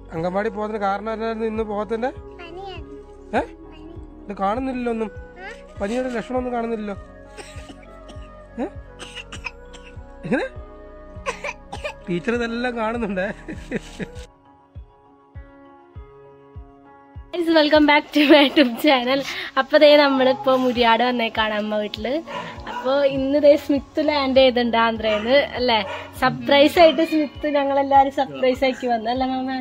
അങ്കൻവാടി പോകുന്നതിന് കാരണം എന്നായിരുന്നു ഇന്ന് പോകത്തിന്റെ ഏ ഇത് കാണുന്നില്ലല്ലോ ഒന്നും പനിയുടെ ലക്ഷണമൊന്നും കാണുന്നില്ലല്ലോ ഏ എങ്ങനെ ടീച്ചർ ഇതെല്ലാം കാണുന്നുണ്ടേ welcome back to my YouTube channel അപ്പൊ ദേ നമ്മളിപ്പോ മുരിയാട് വന്നേക്കാണ് അമ്മ വീട്ടില് അപ്പൊ ഇന്ന് ദേ സ്മിത്ത് ലാൻഡ് ചെയ്തിട്ടുണ്ട് ആന്ധ്രയിന്ന് അല്ലേ സർപ്രൈസ് ആയിട്ട് സ്മിത്ത് ഞങ്ങളെല്ലാരും സർപ്രൈസ് ആക്കി വന്നു അല്ലേ മാമ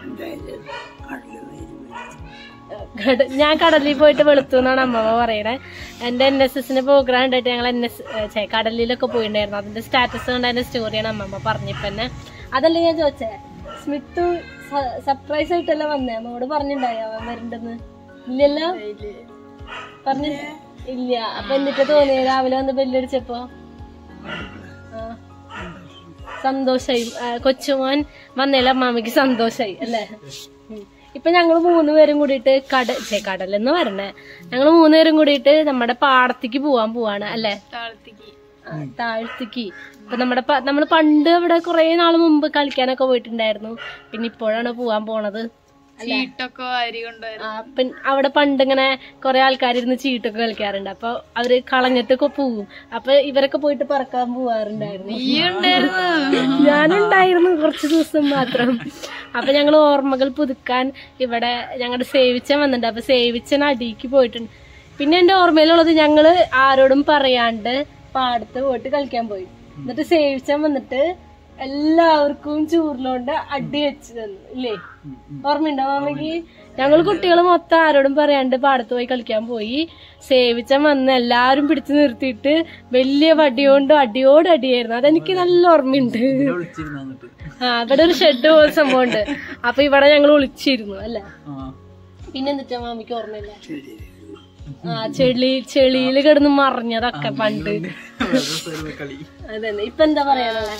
കട- ഞാൻ കടലിൽ പോയിട്ട് വെളുത്തു എന്നാണ് അമ്മമ്മ പറയണേ എന്റെ എൻ എസ് എസിന്റെ പ്രോഗ്രാം ഉണ്ടായിട്ട് ഞങ്ങൾ എൻ എസ് കടലിലൊക്കെ പോയിട്ടുണ്ടായിരുന്നു അതിന്റെ സ്റ്റാറ്റസ് കൊണ്ട് അതിന്റെ സ്റ്റോറിയാണ് അമ്മമ്മ പറഞ്ഞപ്പോ തന്നെ അതല്ലേ ഞാൻ ചോദിച്ചേ സ്മിത്ത് സർപ്രൈസ് ആയിട്ടല്ല വന്നേ അമ്മയോട് പറഞ്ഞിട്ടുണ്ടായോ അവൻ വരണ്ടെന്ന് ഇല്ലല്ലോ പറഞ്ഞ ഇല്ല അപ്പൊ എന്നിട്ട് തോന്നിയ രാവിലെ വന്ന് ബെല്ലടിച്ചപ്പോ ആ. സന്തോഷായി ആ, കൊച്ചുമോൻ വന്നേല അമ്മാമ്മക്ക് സന്തോഷായി അല്ലേ ഉം. ഇപ്പൊ ഞങ്ങൾ മൂന്ന് പേരും കൂടിയിട്ട് കട ഛെ, കടലെന്ന് പറഞ്ഞേ ഞങ്ങൾ മൂന്ന് പേരും കൂടിയിട്ട് നമ്മുടെ പാടത്തേക്ക് പോവാൻ പോവാണ് അല്ലേ ആ, താഴ്ത്തിക്ക് ഇപ്പൊ നമ്മുടെ പ- നമ്മള് പണ്ട് ഇവിടെ കുറെ നാൾ മുമ്പ് കളിക്കാനൊക്കെ പോയിട്ടുണ്ടായിരുന്നു പിന്നെ ഇപ്പോഴാണ് പോവാൻ പോണത് ചീട്ടൊക്കെ വാരി കൊണ്ടുവരും ആ, പിൻ- അവിടെ പണ്ട് ഇങ്ങനെ കുറെ ആൾക്കാരിരുന്ന് ചീട്ടൊക്കെ കളിക്കാറുണ്ട് അപ്പൊ അവര് കളഞ്ഞിട്ടൊക്കെ പോവും അപ്പൊ ഇവരൊക്കെ പോയിട്ട് പറക്കാൻ പോവാറുണ്ടായിരുന്നു ഞാനുണ്ടായിരുന്നു കുറച്ച് ദിവസം മാത്രം അപ്പൊ ഞങ്ങൾ ഓർമ്മകൾ പുതുക്കാൻ ഇവിടെ ഞങ്ങളുടെ സേവിച്ചൻ വന്നിട്ടുണ്ട് അപ്പൊ സേവിച്ചൻ അടിക്ക് പോയിട്ടുണ്ട് പിന്നെ എന്റെ ഓർമ്മയിലുള്ളത് ഞങ്ങള് ആരോടും പറയാണ്ട് പാടത്ത് പോയിട്ട് കളിക്കാൻ പോയി എന്നിട്ട് സേവിച്ചൻ വന്നിട്ട് എല്ലാവർക്കും ചൂറിലോണ്ട് അടി വെച്ച് തന്നു ഇല്ലേ ഓർമ്മയുണ്ടോ മാമയ്ക്ക് ഞങ്ങൾ കുട്ടികൾ മൊത്തം ആരോടും പറയാണ്ട് പാടത്ത് പോയി കളിക്കാൻ പോയി സേവിച്ചൻ വന്ന് എല്ലാരും പിടിച്ചു നിർത്തിയിട്ട് വലിയ വടിയോണ്ട് അടിയോട് അടിയായിരുന്നു അതെനിക്ക് നല്ല ഓർമ്മയുണ്ട് ആ ഇവിടെ ഒരു ഷെഡ് പോലെ സംഭവമുണ്ട് അപ്പൊ ഇവിടെ ഞങ്ങൾ ഒളിച്ചിരുന്നു അല്ലേ പിന്നെ എന്നിട്ടാ മാമിക്ക് ഓർമ്മയില്ല ആ ചെളി ചെളിയിൽ കിടന്ന് മറിഞ്ഞതൊക്കെ പണ്ട് അതന്നെ ഇപ്പൊ എന്താ പറയാനുള്ളേ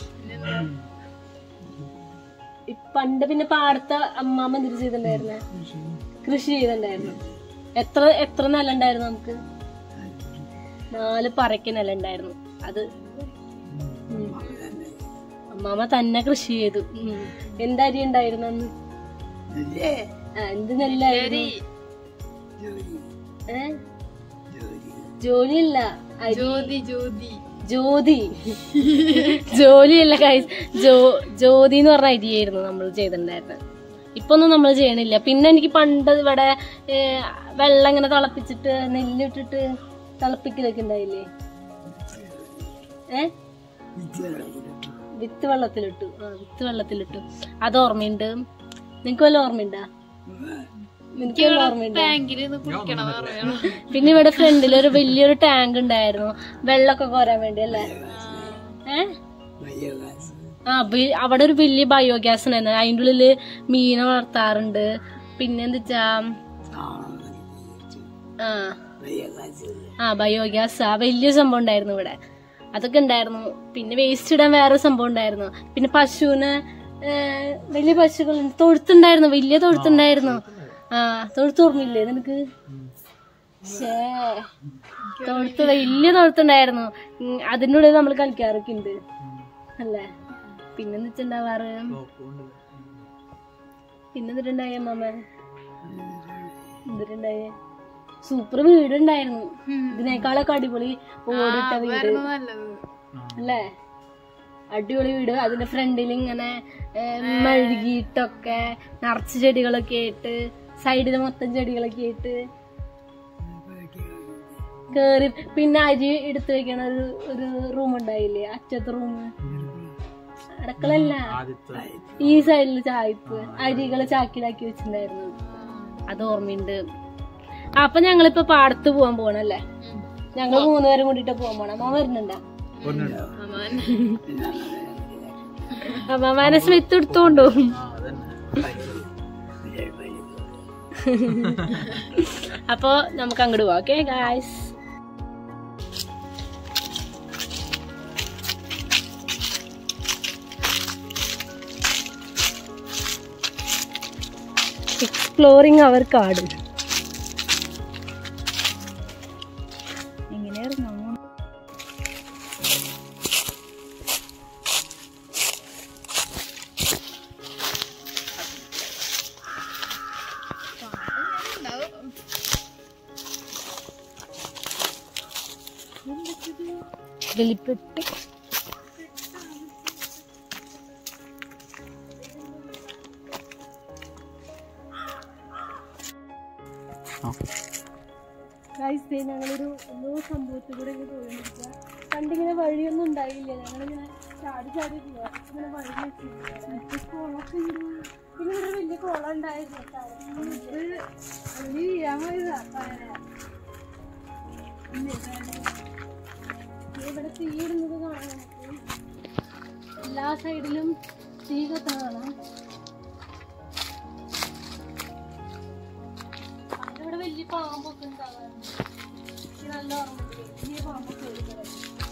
ഇ- പണ്ട് പിന്നെ പാടത്തെ അമ്മാമ്മ എന്തിനു ചെയ്തിട്ടുണ്ടായിരുന്നെ കൃഷി ചെയ്തിട്ടുണ്ടായിരുന്നു എത്ര എത്ര നില ഉണ്ടായിരുന്നു നമുക്ക് നാല് പറയ്ക്ക് നില ഉണ്ടായിരുന്നു അത് ഉം. അമ്മാമ്മ തന്നെ കൃഷി ചെയ്തു ഉം. എന്തരി ഉണ്ടായിരുന്നു അന്ന് ആ, എന്ത് നെല്ലായിരുന്നു ഏ ജോലിയല്ല അരി ജ്യോതി ജ്യോതി ജ്യോതി ജോലിയല്ല കൈസ് ജോ ജ്യോതി എന്ന് പറഞ്ഞ അരിയായിരുന്നു നമ്മൾ ചെയ്തിട്ടുണ്ടായിരുന്നത് ഇപ്പൊ ഒന്നും നമ്മൾ ചെയ്യണില്ല പിന്നെ എനിക്ക് പണ്ട് ഇവിടെ ഏ, വെള്ളം ഇങ്ങനെ തിളപ്പിച്ചിട്ട് നെല്ലിട്ടിട്ട് തിളപ്പിക്കലൊക്കെ ഉണ്ടായില്ലേ ഏ വിത്ത് വെള്ളത്തിലിട്ടു ആ വിത്ത് വെള്ളത്തിലിട്ടു അത് ഓർമ്മയുണ്ട് നിനക്ക് വല്ല ഓർമ്മയുണ്ടാ നിനക്ക് വല്ല ഓർമ്മയുണ്ടോ ടാങ്കിൽ നിന്ന് കുടിക്കണം പറയണം പിന്നെ ഇവിടെ ഫ്രണ്ടിൽ ഒരു വലിയൊരു ടാങ്ക് ഉണ്ടായിരുന്നു വെള്ളമൊക്കെ കോരാൻ വേണ്ടി അല്ലേ ഏ ആ ബി- അവിടെ ഒരു വലിയ ബയോഗ്യാസ് ഉണ്ടായിരുന്നു അതിൻ്റെ ഉള്ളില് മീനെ വളർത്താറുണ്ട് പിന്നെ എന്താ ആ ആ ബയോഗ്യാസ് ആ വലിയ സംഭവം ഉണ്ടായിരുന്നു ഇവിടെ അതൊക്കെ ഉണ്ടായിരുന്നു പിന്നെ വേസ്റ്റ് ഇടാൻ വേറെ സംഭവം ഉണ്ടായിരുന്നു പിന്നെ പശുവിന് ഏ, വലിയ പശുക്കൾ തൊഴുത്തുണ്ടായിരുന്നു വലിയ തൊഴുത്തുണ്ടായിരുന്നു ആ തൊഴുത്ത് ഓർമ്മയില്ലേ നിനക്ക് ശേ തൊഴുത്ത് വലിയ തൊഴുത്തുണ്ടായിരുന്നു ഉം, അതിൻ്റെ ഉള്ളിൽ നമ്മൾ കളിക്കാറൊക്കെ ഉണ്ട് അല്ലേ പിന്നെന്ന് വെച്ചിട്ടുണ്ടാവാറ് പിന്നെ എന്നിട്ടുണ്ടായ മാമ എന്നിട്ടുണ്ടായേ സൂപ്പർ വീടുണ്ടായിരുന്നു ഇതിനേക്കാളൊക്കെ അടിപൊളി ഓടിട്ട വീട് നല്ലത് അല്ലേ അടിപൊളി വീട് അതിന്റെ ഫ്രണ്ടിൽ ഇങ്ങനെ ഏ, മെഴുകിയിട്ടൊക്കെ നിറച്ച് ചെടികളൊക്കെ ആയിട്ട് സൈഡിൽ മൊത്തം ചെടികളൊക്കെ ആയിട്ട് കേറി പിന്നെ അരി എടുത്തു വെക്കണ ഒരു ഒരു റൂം ഉണ്ടായില്ലേ അറ്റത്തെ റൂം അടക്കളല്ല ഈ സൈഡിൽ ചായ്പ് അരികള് ചാക്കിലാക്കി വെച്ചിട്ടുണ്ടായിരുന്നു അത് ഓർമ്മയുണ്ട് ആ, അപ്പൊ ഞങ്ങളിപ്പോ പാടത്ത് പോവാൻ പോണല്ലേ ഞങ്ങൾ മൂന്നുപേരും കൂടിട്ട് പോവാൻ പോണം അമ്മ വരുന്നുണ്ടാ അമ്മാനെ സ്മിത്ത് എടുത്തോണ്ടു അപ്പൊ നമുക്ക് അങ്ങോട്ട് പോവാം ഓക്കെ ഗായ്സ് എക്സ്പ്ലോറിങ് അവർ കാട് എങ്ങനെയായിരുന്നു വെളിപ്പെട്ട് ഗൈസ് ദേ ഞങ്ങളൊരു എന്തോ സംഭവത്തിൽ കൂടെ ഇങ്ങനെ പോയിരിക്കുക പണ്ടിങ്ങനെ വഴിയൊന്നും ഉണ്ടായില്ല ഞങ്ങളിങ്ങനെ ചാടി ചാടി പോവാ ഇങ്ങനെ വഴി വെച്ചില്ല കുളമൊക്കെ ഉണ്ട് പിന്നെ ഇവിടെ വലിയ കുളം ഉണ്ടായിരുന്നു കേട്ടോ. ഇത് അതിന് ചെയ്യാൻ പോയതാ താഴെ. ഇല്ലേ, താഴെ. ദേ ഇവിടെ തീ ഇടുന്നത് കാണാം നമുക്ക് എല്ലാ സൈഡിലും തീ കത്താൻ കാണാം പണ്ട് ഇവിടെ വലിയ പാമ്പൊക്കെ ഉണ്ടാവാറുണ്ട് എനിക്ക് നല്ല ഓർമ്മയുണ്ട് വലിയ പാമ്പൊക്കെ വരുന്നത്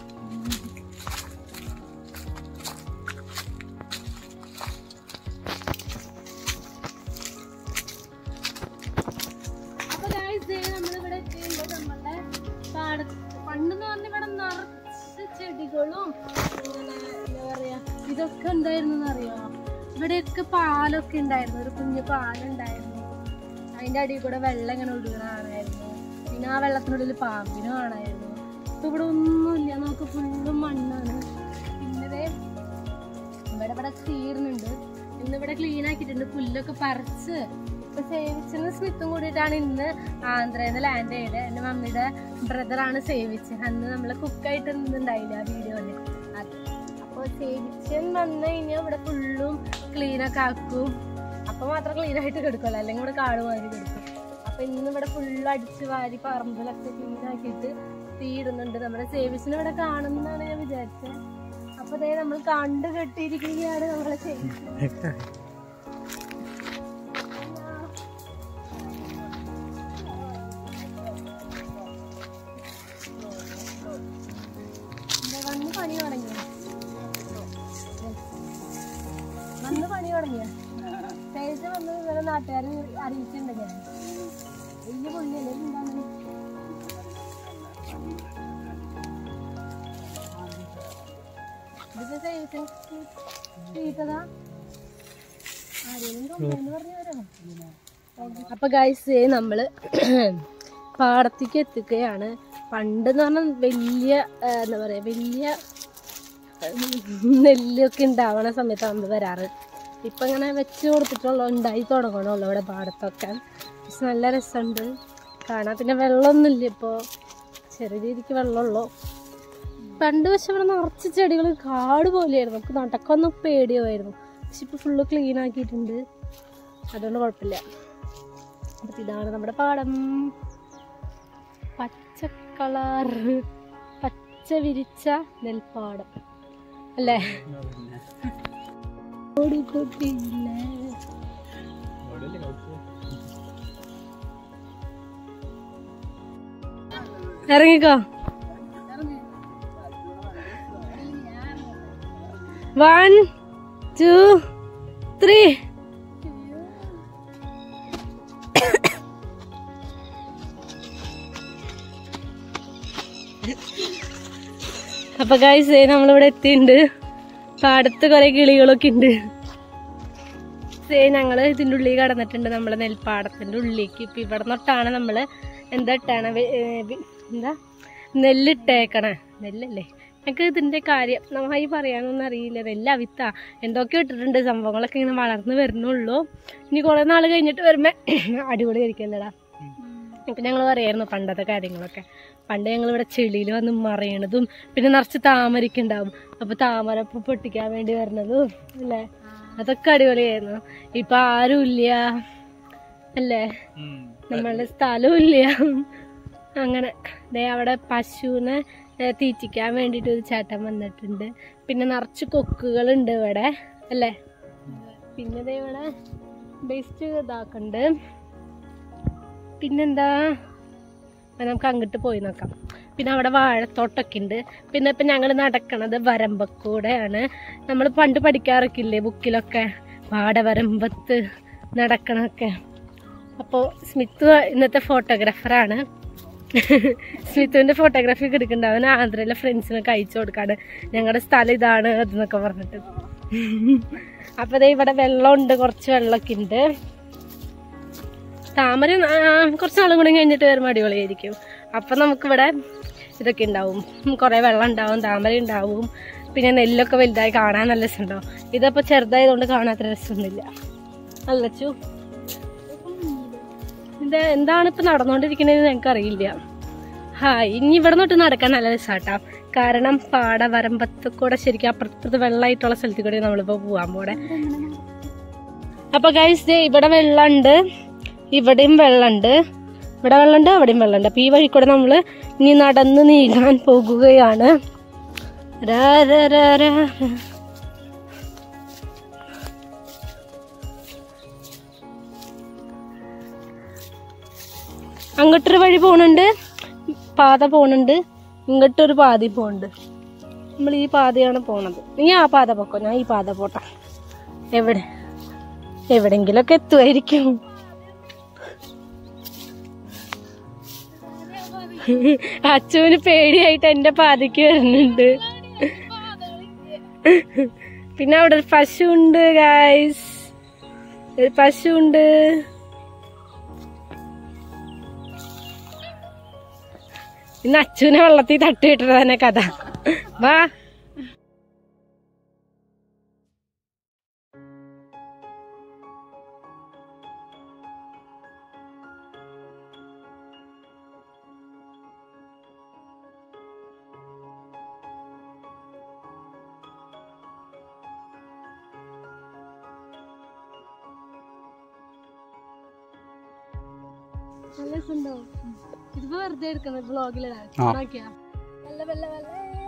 അപ്പൊ guys, ദേ നമ്മളിവിടെ എത്തിയല്ലോ നമ്മളുടെ പാടത്ത് പണ്ടെന്ന് പറഞ്ഞ ഇവിടെ നിറച്ച് ചെടികളും ഇങ്ങനെ എന്താ പറയാ ഇതൊക്കെ ഉണ്ടായിരുന്നു അറിയോ ഇവിടെയൊക്കെ പാലൊക്കെ ഉണ്ടായിരുന്നു ഒരു കുഞ്ഞു പാലുണ്ടായിരുന്നു അതിന്റെ അടിയിൽ കൂടെ വെള്ളം ഇങ്ങനെ ഒഴുകണ കാണായിരുന്നു പിന്നെ ആ വെള്ളത്തിനുള്ളിൽ പാമ്പിനെ കാണായിരുന്നു ഇപ്പൊ ഇവിടെ ഒന്നുമില്ല നമുക്ക് ഫുള്ളും മണ്ണാണ് പിന്നെ ദേ ഇവിടെ ഇവിടെ തീർന്നുണ്ട് ഇന്നിവിടെ ക്ലീൻ ആക്കിയിട്ടുണ്ട് പുല്ലൊക്കെ പറിച്ച് ഇപ്പൊ സേവിച്ചെന്ന് സ്മിത്തും കൂടിയിട്ടാണ് ഇന്ന് ആന്ധ്രയിൽ നിന്ന് ലാൻഡ് ചെയ്തത് എൻ്റെ മമ്മിയുടെ ബ്രദറാണ് സേവിച്ച് അന്ന് നമ്മൾ കുക്കായിട്ട് നിന്നുണ്ടായില്ല ആ വീഡിയോയില് അത് അപ്പോൾ സേവിച്ചൻ വന്നു കഴിഞ്ഞാൽ ഇവിടെ ഫുള്ളും ക്ലീനൊക്കെ ആക്കും അപ്പൊ മാത്രം ക്ലീൻ ആയിട്ട് കിടക്കുമല്ലോ അല്ലെങ്കിൽ ഇവിടെ കാട് മാതിരി കിടക്കും അപ്പൊ ഇന്ന് ഇവിടെ ഫുള്ള് അടിച്ച് വാരി പറമ്പിലൊക്കെ ക്ലീൻ ആക്കിയിട്ട് തീരുന്നുണ്ട് നമ്മുടെ സേവിച്ചിനെ ഇവിടെ കാണുന്നതാണ് ഞാൻ വിചാരിച്ചത് അപ്പൊ ദേ നമ്മൾ കണ്ടു കെട്ടിയിരിക്കുകയാണ് നമ്മളെ സേവിച്ച് ദേ വന്ന് പണി തുടങ്ങിയ വന്ന് പണി തുടങ്ങിയ സേവിച്ച് വന്ന് ഇവരെ നാട്ടുകാരെ അറിയിച്ചിട്ടുണ്ട് ഞാൻ വലിയ പുള്ളിയല്ലേ എന്താണ് ഇതിപ്പോ സേവിച്ച് തീറ്റതാ ആരെങ്കിലും കംപ്ലൈന്റ് പറഞ്ഞു വരാം അപ്പൊ ഗൈസ് നമ്മള് പാടത്തേക്ക് എത്തിക്കുകയാണ് പണ്ട് എന്ന് പറഞ്ഞാൽ വലിയ ആ, എന്താ പറയാ വലിയ നെല്ലൊക്കെ ഉണ്ടാവണ സമയത്ത് നമ്മൾ വരാറ് ഇപ്പൊ ഇങ്ങനെ വെച്ച് കൊടുത്തിട്ടുള്ളൂ ഉണ്ടായി തുടങ്ങണുള്ളൂ ഇവിടെ പാടത്തൊക്കെ പക്ഷെ നല്ല രസമുണ്ട് കാണാൻ പിന്നെ വെള്ളമൊന്നുമില്ല ഇപ്പോൾ ചെറിയ രീതിക്ക് വെള്ളമുള്ളൂ പണ്ട് പക്ഷെ ഇവിടെ നിറച്ച് ചെടികൾ കാട് പോലെയായിരുന്നു നമുക്ക് നടക്കൊന്നും പേടിയായിരുന്നു പക്ഷെ ഇപ്പൊ ഫുള്ള് ക്ലീൻ ആക്കിയിട്ടുണ്ട് അതുകൊണ്ട് കുഴപ്പമില്ല അപ്പൊ ഇതാണ് നമ്മുടെ പാടം പച്ച കളർ പച്ച വിരിച്ച നെൽപ്പാടം അല്ലേ ഓടിക്കൊട്ടില്ലേ ഇറങ്ങിക്കോ വൺ ടു ത്രീ അപ്പൊ ഗൈസ് നമ്മളിവിടെ എത്തിയിട്ടുണ്ട് പാടത്ത് കുറെ കിളികളൊക്കെ ഉണ്ട് സേ ഞങ്ങള് ഇതിന്റെ ഉള്ളിൽ കടന്നിട്ടുണ്ട് നമ്മളെ നെൽപ്പാടത്തിന്റെ ഉള്ളിലേക്ക് ഇപ്പൊ ഇവിടെ നിന്നിട്ടാണ് നമ്മള് എന്താ ഇട്ടാണ് വെ- ഏ, വി- എന്താ നെല്ലിട്ടേക്കണേ നെല്ലല്ലേ എനിക്ക് ഇതിന്റെ കാര്യം നന്നായി പറയാനൊന്നും അറിയില്ല നെല്ല വിത്ത എന്തൊക്കെ ഇട്ടിട്ടുണ്ട് സംഭവങ്ങളൊക്കെ ഇങ്ങനെ വളർന്നു വരുന്നുള്ളൂ ഇനി കുറെ നാൾ കഴിഞ്ഞിട്ട് വരുമ്പോ അടിപൊളി ആയിരിക്കല്ലടാ ഇപ്പൊ ഞങ്ങൾ പറയായിരുന്നു പണ്ടത്തെ കാര്യങ്ങളൊക്കെ പണ്ട് ഞങ്ങൾ ഇവിടെ ചെളിയിൽ വന്ന് മറയണതും പിന്നെ നിറച്ച് താമരയ്ക്ക് ഉണ്ടാവും അപ്പൊ താമരപ്പ് പൊട്ടിക്കാൻ വേണ്ടി വരുന്നതും അല്ലേ അതൊക്കെ അടിപൊളിയായിരുന്നു ഇപ്പൊ ആരും ഇല്ല അല്ലേ നമ്മളുടെ സ്ഥലവും ഇല്ല അങ്ങനെ ദേ അവിടെ പശുവിനെ ഏ, തീറ്റിക്കാൻ വേണ്ടിയിട്ട് ഒരു ചേട്ടൻ വന്നിട്ടുണ്ട് പിന്നെ നിറച്ച് കൊക്കുകളുണ്ട് ഇവിടെ അല്ലേ പിന്നെ ദേ ഇവിടെ ബേസ്റ്റ് ഇതാക്കുന്നുണ്ട് പിന്നെന്താ അപ്പൊ നമുക്ക് അങ്ങോട്ട് പോയി നോക്കാം പിന്നെ അവിടെ വാഴത്തോട്ടൊക്കെ ഉണ്ട് പിന്നെ ഇപ്പം ഞങ്ങൾ നടക്കണത് വരമ്പക്കൂടെയാണ് നമ്മൾ പണ്ട് പഠിക്കാറൊക്കെ ഇല്ലേ ബുക്കിലൊക്കെ പാടവരമ്പത്ത് നടക്കണൊക്കെ അപ്പോൾ സ്മിത്ത് ഇന്നത്തെ ഫോട്ടോഗ്രാഫറാണ് സ്മിത്തുവിൻ്റെ ഫോട്ടോഗ്രാഫി ഒക്കെ എടുക്കുന്നുണ്ട് അവൻ ആന്ധ്രയിലെ ഫ്രണ്ട്സിനൊക്കെ അയച്ചു കൊടുക്കാണ് ഞങ്ങളുടെ സ്ഥലം ഇതാണ് അതെന്നൊക്കെ പറഞ്ഞിട്ട് അപ്പോൾ ദേ ഇവിടെ വെള്ളമുണ്ട് കുറച്ച് വെള്ളമൊക്കെ ഉണ്ട് താമര ആ, കുറച്ച് നാളും കൂടി കഴിഞ്ഞിട്ട് വരുമ്പോൾ അടിപൊളിയായിരിക്കും അപ്പം നമുക്കിവിടെ ഇതൊക്കെ ഉണ്ടാവും കുറേ വെള്ളം ഉണ്ടാവും താമര ഉണ്ടാവും പിന്നെ നെല്ലൊക്കെ വലുതായി കാണാൻ നല്ല രസമുണ്ടാവും ഇതപ്പോൾ ചെറുതായതുകൊണ്ട് കാണാത്ത രസമൊന്നുമില്ല അല്ലച്ചു ഇത് എന്താണ് ഇപ്പം നടന്നുകൊണ്ടിരിക്കുന്നത് ഞങ്ങൾക്കറിയില്ല ഹാ ഇനി ഇവിടെ തൊട്ട് നടക്കാൻ നല്ല രസാട്ടാ കാരണം പാട വരമ്പത്ത് കൂടെ ശരിക്കും അപ്പുറത്ത് വെള്ളമായിട്ടുള്ള സ്ഥലത്ത് കൂടെ നമ്മളിപ്പോ പോവാൻ പോടെ അപ്പൊ ഗൈസ് ദേ ഇവിടെ വെള്ളമുണ്ട് ഇവിടെയും വെള്ളമുണ്ട് ഇവിടെ വെള്ളമുണ്ട് അവിടെയും വെള്ളമുണ്ട് അപ്പൊ ഈ വഴി കൂടെ നമ്മള് ഇനി നടന്ന് നീങ്ങാൻ പോകുകയാണ് രാ രാ രാ രാ. അങ്ങോട്ടൊരു വഴി പോണുണ്ട് പാത പോണുണ്ട് ഇങ്ങോട്ടൊരു പാതയും പോണുണ്ട് നമ്മൾ ഈ പാതയാണ് പോണത് നീ ആ പാത പൊക്കോ ഞാൻ ഈ പാത പോട്ടെ എവിടെ എവിടെങ്കിലൊക്കെ എത്തുമായിരിക്കും അച്ചുവിന് പേടിയായിട്ട് എന്റെ പാതയ്ക്ക് വരുന്നുണ്ട് പിന്നെ അവിടെ ഒരു പശു ഉണ്ട് ഗായ്സ് ഒരു പശു ഉണ്ട് ഇന്ന് അച്ചുവിനെ വെള്ളത്തിൽ തട്ടിയിട്ടത് തന്നെ കഥ വാ നല്ല രസമുണ്ടോ ഇതിപ്പോ വെറുതെ എടുക്കുന്നത് ബ്ലോഗിലിടാൻ നോക്കിയാ വെല്ല വെല്ല വെല്ല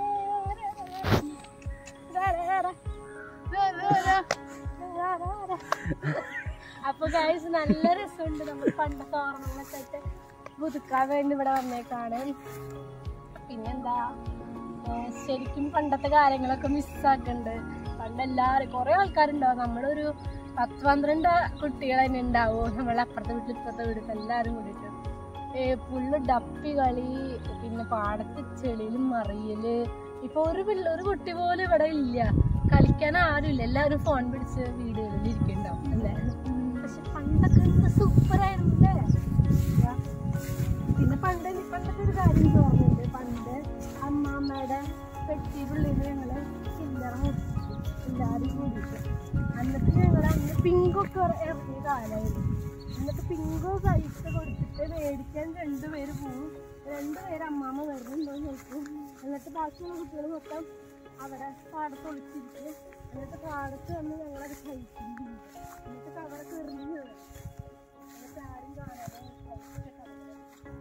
അപ്പൊ ഗൈസ് നല്ല രസമുണ്ട് നമ്മൾ പണ്ടത്തെ ഓർമ്മകളൊക്കെ ആയിട്ട് പുതുക്കാൻ വേണ്ടി ഇവിടെ വന്നേക്കാണ് പിന്നെന്താ ഏഹ് ശരിക്കും പണ്ടത്തെ കാര്യങ്ങളൊക്കെ മിസ്സാക്കുന്നുണ്ട് പണ്ട് എല്ലാവരും കുറെ ആൾക്കാരുണ്ടാവും നമ്മളൊരു പത്ത് പന്ത്രണ്ട് കുട്ടികൾ തന്നെ ഉണ്ടാവും നമ്മളെ അപ്പുറത്തെ വീട്ടിൽ ഇപ്പുറത്തെ വീട്ടിൽ എല്ലാവരും കൂടിയിട്ട് ഫുള്ള് ഡപ്പി കളി പിന്നെ പാടത്ത് ചെളിയിലും മറിയല് ഇപ്പൊ ഒരു പിള്ള ഒരു കുട്ടി പോലും ഇവിടെ ഇല്ല കളിക്കാൻ ആരുമില്ല എല്ലാവരും ഫോൺ പിടിച്ച് വീടുകളിൽ ഇരിക്കുന്നുണ്ടാവും അല്ലേ പക്ഷെ പണ്ടൊക്കെ സൂപ്പർ ആയിരുന്നു അല്ലേ പിന്നെ പണ്ട് എനിക്ക് പണ്ടത്തെ ഒരു കാര്യം എനിക്ക് ഓർമ്മയുണ്ട് പണ്ട് അമ്മാമ്മയുടെ പെട്ടിക്കുള്ളിൽ ഞങ്ങള് ചില്ലറ മുട്ടിച്ചു എല്ലാവരും കൂടിയിട്ട് എന്നിട്ട് ഞങ്ങൾ അന്ന് പിങ്കൊക്കെ ഇറങ്ങിയ കാലമായിരുന്നു എന്നിട്ട് പിങ്കോ പൈസ കൊടുത്തിട്ട് മേടിക്കാൻ രണ്ടുപേര് പോവും രണ്ടുപേര് അമ്മാമ്മ വരുന്നുണ്ടോ നോക്കും എന്നിട്ട് ബാക്കിയുള്ള കുട്ടികൾ മൊത്തം അവിടെ പാടത്ത് ഒളിച്ചിരിക്കും എന്നിട്ട് പാടത്ത് വന്ന് ഞങ്ങളത് കഴിക്കും എന്നിട്ട് കവറൊക്കെ എറിഞ്ഞു കളയും. എന്നിട്ട് ആരും കാണാതെ കഴിച്ചിട്ട് കളയും.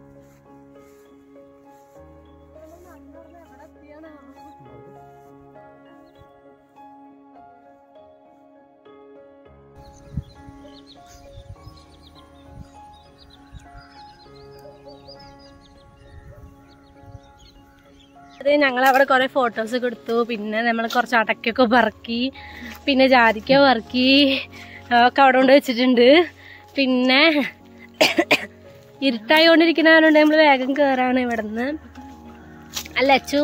ഇതൊന്നും നടന്നു പറഞ്ഞ് എവിടെ എത്തിയാണോ അത് ഞങ്ങൾ അവിടെ കുറെ ഫോട്ടോസ് ഒക്കെ എടുത്തു പിന്നെ നമ്മൾ കുറച്ച് അടക്കൊക്കെ പറക്കി പിന്നെ ജാതിക്ക പറക്കി ഒക്കെ അവിടെ കൊണ്ട് വെച്ചിട്ടുണ്ട് പിന്നെ ഇരുട്ടായിക്കൊണ്ടിരിക്കുന്നവരുണ്ട് നമ്മൾ വേഗം കയറാണ് ഇവിടെ നിന്ന് അല്ല അച്ചു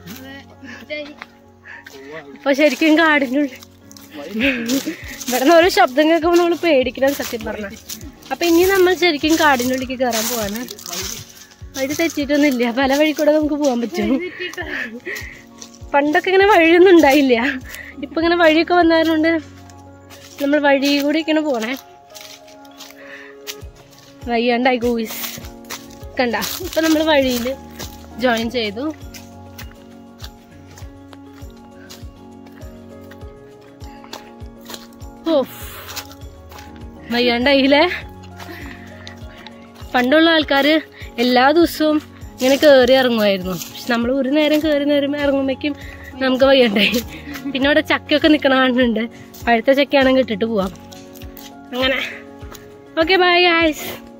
ഇപ്പൊ ശരിക്കും കാടിനുള്ളിൽ ഇവിടെ നിന്ന് ഓരോ ശബ്ദം കേൾക്കുമ്പോൾ നമ്മൾ പേടിക്കണം സത്യം പറഞ്ഞ അപ്പൊ ഇനി നമ്മൾ ശരിക്കും കാടിനുള്ളിലേക്ക് കയറാൻ പോവാണ് വഴി തെറ്റിയിട്ടൊന്നുമില്ല പല വഴി കൂടെ നമുക്ക് പോകാൻ പറ്റും പണ്ടൊക്കെ ഇങ്ങനെ വഴിയൊന്നും ഉണ്ടായില്ല ഇപ്പൊ ഇങ്ങനെ വഴിയൊക്കെ വന്നതുകൊണ്ട് നമ്മൾ വഴി കൂടി ഇങ്ങനെ പോണേ വയ്യാണ്ടായി ഗൂയിസ് കണ്ട ഇപ്പൊ നമ്മൾ വഴിയിൽ ജോയിൻ ചെയ്തു ഓഫ് വയ്യാണ്ടായില്ലേ പണ്ടുള്ള ആൾക്കാര് എല്ലാ ദിവസവും ഇങ്ങനെ കയറി ഇറങ്ങുമായിരുന്നു പക്ഷെ നമ്മൾ ഒരു നേരം കയറി നേരം ഇറങ്ങുമ്പോഴേക്കും നമുക്ക് വയ്യണ്ടായി പിന്നെ അവിടെ ചക്കയൊക്കെ നിൽക്കണ കാണുന്നുണ്ട് പഴുത്ത ചക്കയാണെങ്കിൽ ഇട്ടിട്ട് പോവാം അങ്ങനെ ഓക്കെ ബൈ ഗായ്സ്